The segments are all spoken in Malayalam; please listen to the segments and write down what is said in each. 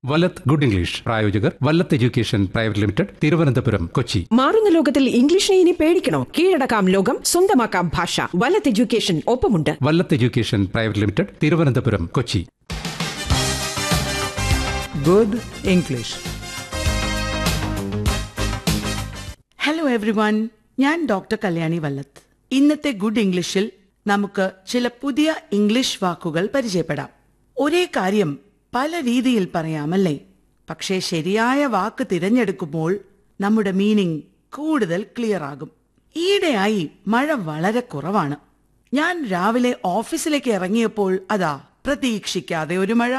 വല്ലത്ത് ഗുഡ് ഇംഗ്ലീഷ് പ്രായോജകർ Vallath education private limited Thiruvananthapuram Kochi മാറുന്ന ലോകത്തിൽ ഇംഗ്ലീഷിനെ ഇനി പേടിക്കണോ കീഴടക്കാം ലോകം സ്വന്തമാക്കാം ഭാഷ വലത്ത് എഡ്യൂക്കേഷൻ ഒപ്പമുണ്ട് Vallath education private limited Thiruvananthapuram Kochi Good English. Hello everyone ഞാൻ ഡോക്ടർ കല്യാണി വല്ലത്ത് ഇന്നത്തെ ഗുഡ് ഇംഗ്ലീഷിൽ നമുക്ക് ചില പുതിയ ഇംഗ്ലീഷ് വാക്കുകൾ പരിചയപ്പെടാം ഒരേ കാര്യം പല രീതിയിൽ പറയാമല്ലേ പക്ഷേ ശരിയായ വാക്ക് തിരഞ്ഞെടുക്കുമ്പോൾ നമ്മുടെ മീനിങ് കൂടുതൽ ക്ലിയർ ആകും ഈയിടെയായി മഴ വളരെ കുറവാണ് ഞാൻ രാവിലെ ഓഫീസിലേക്ക് ഇറങ്ങിയപ്പോൾ അതാ പ്രതീക്ഷിക്കാതെ ഒരു മഴ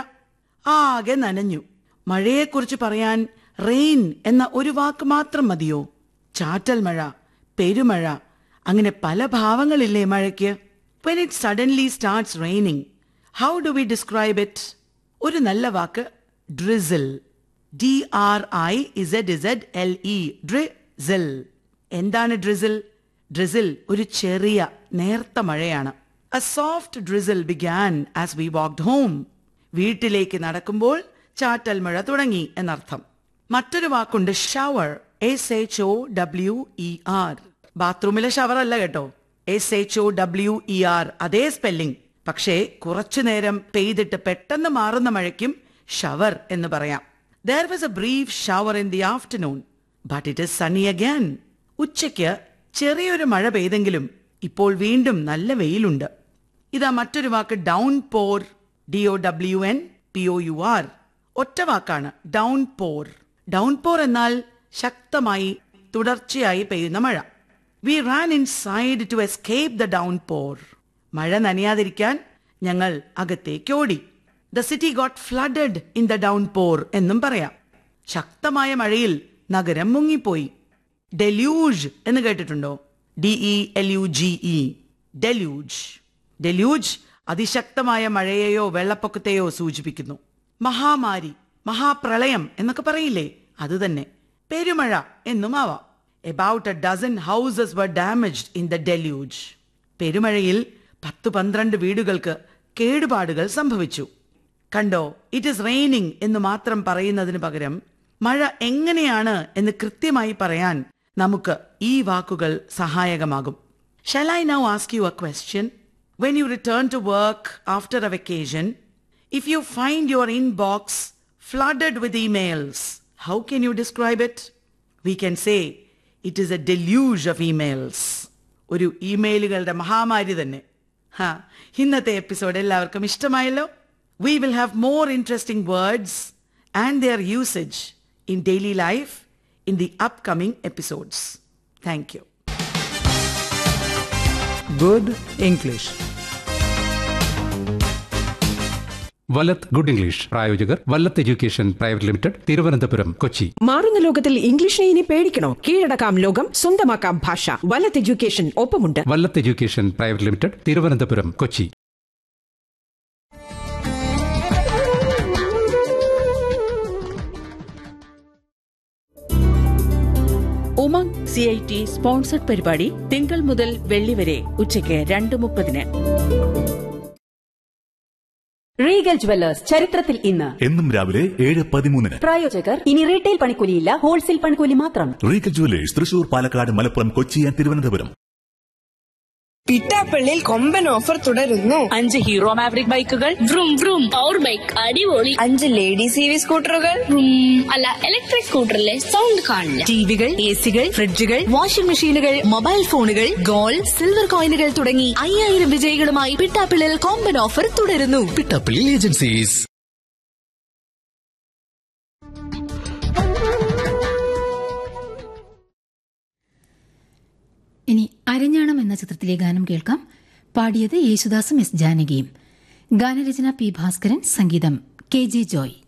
ആകെ നനഞ്ഞു മഴയെക്കുറിച്ച് പറയാൻ റെയിൻ എന്ന ഒരു വാക്ക് മാത്രം മതിയോ ചാറ്റൽ മഴ പെരുമഴ അങ്ങനെ പല ഭാവങ്ങളില്ലേ മഴയ്ക്ക് when it suddenly starts raining how do we describe it ഒരു നല്ല വാക്ക് drizzle D R I Z Z L E drizzle എന്താണ് ഡ്രിസിൽ ഡ്രിസിൽ ഒരു ചെറിയ നേർത്ത മഴയാണ് a soft drizzle began as we walked home വീട്ടിലേക്ക് നടക്കുമ്പോൾ ചാറ്റൽ മഴ തുടങ്ങി എന്നർത്ഥം മറ്റൊരു വാക്കുണ്ട് shower S H O W E R ബാത്റൂമിലെ ഷവർ അല്ല കേട്ടോ എസ് എച്ച് ഒ ഡബ്ല്യു ഇ ആർ അതേ സ്പെല്ലിംഗ് പക്ഷേ കുറച്ചു നേരം പെയ്തിട്ട് പെട്ടെന്ന് മാറുന്ന മഴയ്ക്കും ഷവർ എന്ന് പറയാം there was a brief shower in the afternoon but it is sunny again ഉച്ചയ്ക്ക് ചെറിയൊരു മഴ പെയ്തെങ്കിലും ഇപ്പോൾ വീണ്ടും നല്ല വെയിലുണ്ട് ഇതാ മറ്റൊരു വാക്ക് downpour D O W N P O U R ഒറ്റ വാക്കാണ് ഡൗൺ പോർ ഡൗൺ പോർ എന്നാൽ ശക്തമായി തുടർച്ചയായി പെയ്യുന്ന മഴ we ran inside to escape the downpour മഴ നനയാതിരിക്കാൻ ഞങ്ങൾ അകത്തേക്ക് ഓടി the city got flooded in the downpour എന്നും പറയാം ശക്തമായ മഴയിൽ നഗരം മുങ്ങിപ്പോയി ഡെല്യൂജ് എന്ന് കേട്ടിട്ടുണ്ടോ D E L U G E deluge deluge അതിശക്തമായ മഴയെയോ വെള്ളപ്പൊക്കത്തെയോ സൂചിപ്പിക്കുന്നു മഹാമാരി മഹാപ്രളയം എന്നൊക്കെ പറയില്ലേ അത് തന്നെ പെരുമഴ എന്നും ആവാം about a dozen houses were damaged in the deluge പെരുമഴയിൽ പത്ത് പന്ത്രണ്ട് വീടുകൾക്ക് കേടുപാടുകൾ സംഭവിച്ചു കണ്ടോ ഇറ്റ് ഇസ് റെയിനിങ് എന്ന് മാത്രം പറയുന്നതിന് പകരം മഴ എങ്ങനെയാണ് എന്ന് കൃത്യമായി പറയാൻ നമുക്ക് ഈ വാക്കുകൾ സഹായകമാകും shall I now ask you a question when you return to work after a vacation if you find your inbox flooded with emails how can you describe it we can say it is a deluge of emails ഒരു ഇമെയിലുകളുടെ മഹാമാരി തന്നെ ഹാ ഇന്നത്തെ എപ്പിസോഡ് എല്ലാവർക്കും ഇഷ്ടമായല്ലോ we will have more interesting words and their usage in daily life in the upcoming episodes thank you Good English. Vallath good English പ്രായോജകർ Vallath education private limited Thiruvananthapuram Kochi മാറുന്ന ലോകത്തിൽ ഇംഗ്ലീഷിനെ ഇനി പേടിക്കണോ കീഴടക്കാം ലോകം സ്വന്തമാക്കാം ഭാഷ വലത്ത് എഡ്യൂക്കേഷൻ ഒപ്പമുണ്ട് Vallath education private limited Thiruvananthapuram Kochi Umang C I T sponsored പരിപാടി തിങ്കൾ മുതൽ വെള്ളി വരെ ഉച്ചയ്ക്ക് രണ്ട് മുപ്പതിന് റീഗൽ ജുവല്ലേഴ്സ് ചരിത്രത്തിൽ ഇന്ന് എന്നും രാവിലെ ഏഴ് പതിമൂന്നിന് പ്രായോജകർ ഇനി റീറ്റെയിൽ പണിക്കൂലിയില്ല ഹോൾസെയിൽ പണിക്കൂലി മാത്രം Regal Jewellers Thrissur Palakkad Malappuram Kochi and Thiruvananthapuram പിട്ടാപ്പള്ളിയിൽ കൊമ്പൻ ഓഫർ തുടരുന്നു അഞ്ച് ഹീറോ മാവറിക് ബൈക്കുകൾ vroom vroom പവർ ബൈക്ക് അടിപൊളി അഞ്ച് ലേഡീസ് ഇ വി സ്കൂട്ടറുകൾ vroom അല്ല ഇലക്ട്രിക് സ്കൂട്ടറിലെ സൗണ്ട് കാണില്ല ടിവികൾ എ സികൾ ഫ്രിഡ്ജുകൾ വാഷിംഗ് മെഷീനുകൾ മൊബൈൽ ഫോണുകൾ ഗോൾഡ് സിൽവർ കോയിനുകൾ തുടങ്ങി അയ്യായിരം വിജയികളുമായി പിട്ടാപ്പിളിൽ കോമ്പൻ ഓഫർ തുടരുന്നു പിട്ടപ്പിള്ളി ഏജൻസീസ് ഇനി അരഞ്ഞാണം എന്ന ചിത്രത്തിലെ ഗാനം കേൾക്കാം പാടിയത് യേശുദാസും എസ് ജാനകിയും ഗാനരചന പി ഭാസ്കരൻ സംഗീതം കെ ജെ ജോയ്